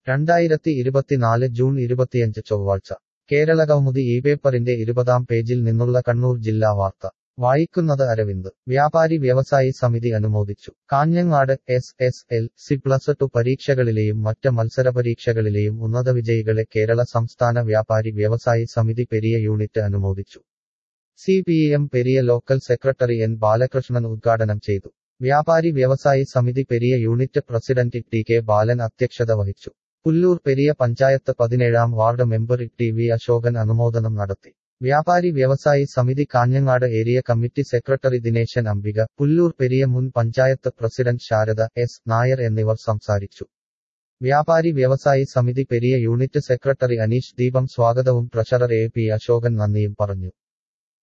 രണ്ടായിരത്തി ഇരുപത്തിനാല് ജൂൺ ഇരുപത്തിയഞ്ച് ചൊവ്വാഴ്ച കേരള കൗമുദി ഈ പേപ്പറിന്റെ ഇരുപതാം പേജിൽ നിന്നുള്ള കണ്ണൂർ ജില്ലാ വാർത്ത വായിക്കുന്നത് അരവിന്ദ് വ്യാപാരി വ്യവസായി സമിതി അനുമോദിച്ചു Kanhangad S S L C plus two പരീക്ഷകളിലെയും മറ്റ് മത്സരപരീക്ഷകളിലെയും ഉന്നത വിജയികളെ കേരള സംസ്ഥാന വ്യാപാരി വ്യവസായി സമിതി പെരിയ യൂണിറ്റ് അനുമോദിച്ചു C P M Periya local secretary N Balakrishnan ഉദ്ഘാടനം ചെയ്തു വ്യാപാരി വ്യവസായി സമിതി Periya unit president T K Balan അധ്യക്ഷത വഹിച്ചു പുല്ലൂർ പെരിയ പഞ്ചായത്ത് പതിനേഴാം ward member T V Ashokan അനുമോദനം നടത്തി വ്യാപാരി വ്യവസായി സമിതി Kanhangad area committee secretary Dineshan Ambika Pullur Periya മുൻ പഞ്ചായത്ത് പ്രസിഡന്റ് ശാരദ എസ് നായർ എന്നിവർ സംസാരിച്ചു വ്യാപാരി വ്യവസായി സമിതി പെരിയ യൂണിറ്റ് സെക്രട്ടറി അനീഷ് ദീപം സ്വാഗതവും ട്രഷറർ എ പി അശോകൻ നന്ദിയും പറഞ്ഞു